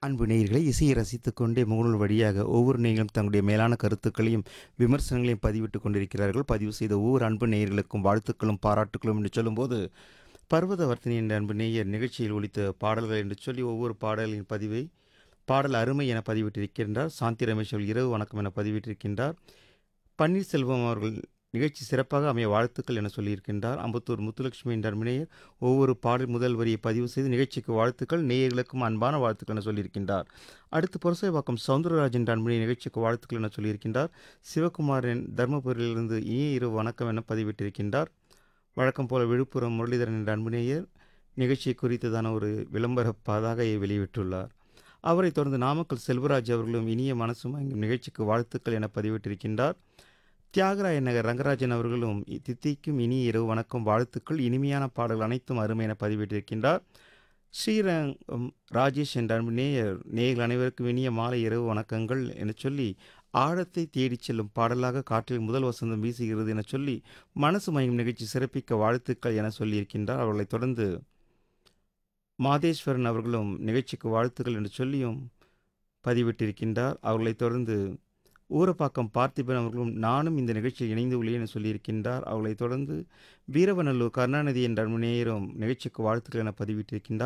அன்பு நேயர்களை இசையை ரசித்துக் கொண்டே முகநூல் வழியாக ஒவ்வொரு நேயர்களும் தங்களுடைய மேலான கருத்துக்களையும் விமர்சனங்களையும் பதிவிட்டுக் கொண்டிருக்கிறார்கள் பதிவு செய்த ஒவ்வொரு அன்பு நேயர்களுக்கும் வாழ்த்துக்களும் பாராட்டுக்களும் என்று சொல்லும்போது பர்வதவர்த்தினி என்ற அன்பு நேயர் நிகழ்ச்சியில் ஒலித்த பாடல்கள் என்று சொல்லி ஒவ்வொரு பாடலின் பதிவை பாடல் அருமை என பதிவிட்டிருக்கின்றார் சாந்தி ரமேஷ் அவர்கள் இரவு வணக்கம் என பதிவிட்டிருக்கின்றார் பன்னீர்செல்வம் அவர்கள் நிகழ்ச்சி சிறப்பாக அமைய வாழ்த்துக்கள் என சொல்லியிருக்கின்றார் அம்பத்தூர் முத்துலட்சுமி என்ற அன்புநேயர் ஒவ்வொரு பாடல் முதல் வரியை பதிவு செய்து நிகழ்ச்சிக்கு வாழ்த்துக்கள் நேயர்களுக்கும் அன்பான வாழ்த்துக்கள் என சொல்லியிருக்கின்றார் அடுத்து புரசைவாக்கம் சவுந்தரராஜன் என்ற அன்புடைய நிகழ்ச்சிக்கு வாழ்த்துக்கள் என சொல்லியிருக்கின்றார் சிவகுமாரன் தர்மபுரியிலிருந்து இனிய இரவு வணக்கம் என பதிவிட்டிருக்கின்றார் வழக்கம் போல விழுப்புரம் முரளிதரன் என்ற அன்புநேயர் நிகழ்ச்சி குறித்ததான ஒரு விளம்பர பதாகையை வெளியிட்டுள்ளார் அவரைத் தொடர்ந்து நாமக்கல் செல்வராஜ் அவர்களும் இனிய மனசு வாங்கும் நிகழ்ச்சிக்கு வாழ்த்துக்கள் என பதிவிட்டிருக்கின்றார் தியாகராய நகர் ரங்கராஜன் அவர்களும் தித்திக்கும் இனிய இரவு வணக்கம் வாழ்த்துக்கள் இனிமையான பாடல்கள் அனைத்தும் அருமை என பதிவிட்டிருக்கின்றார் ஸ்ரீரங்கம் ராஜேஷ் என்ற அன்பு நேயர் நேயர்கள் அனைவருக்கும் இனிய மாலை இரவு வணக்கங்கள் என சொல்லி ஆழத்தை தேடிச் செல்லும் பாடலாக காற்றில் முதல் வசந்தம் வீசுகிறது என சொல்லி மனசு மயம் நிகழ்ச்சி சிறப்பிக்க வாழ்த்துக்கள் என சொல்லியிருக்கின்றார் அவர்களைத் தொடர்ந்து மாதேஸ்வரன் அவர்களும் நிகழ்ச்சிக்கு வாழ்த்துக்கள் என்று சொல்லியும் பதிவிட்டிருக்கின்றார் அவர்களைத் தொடர்ந்து ஊரப்பாக்கம் பார்த்திபன் அவர்களும் நானும் இந்த நிகழ்ச்சியில் இணைந்து உள்ளேன் என சொல்லியிருக்கின்றார் அவர்களைத் தொடர்ந்து வீரவநல்லூர் கருணாநிதி என்ற நேயரும் நிகழ்ச்சிக்கு வாழ்த்துக்கள் என பதிவிட்டிருக்கின்றார்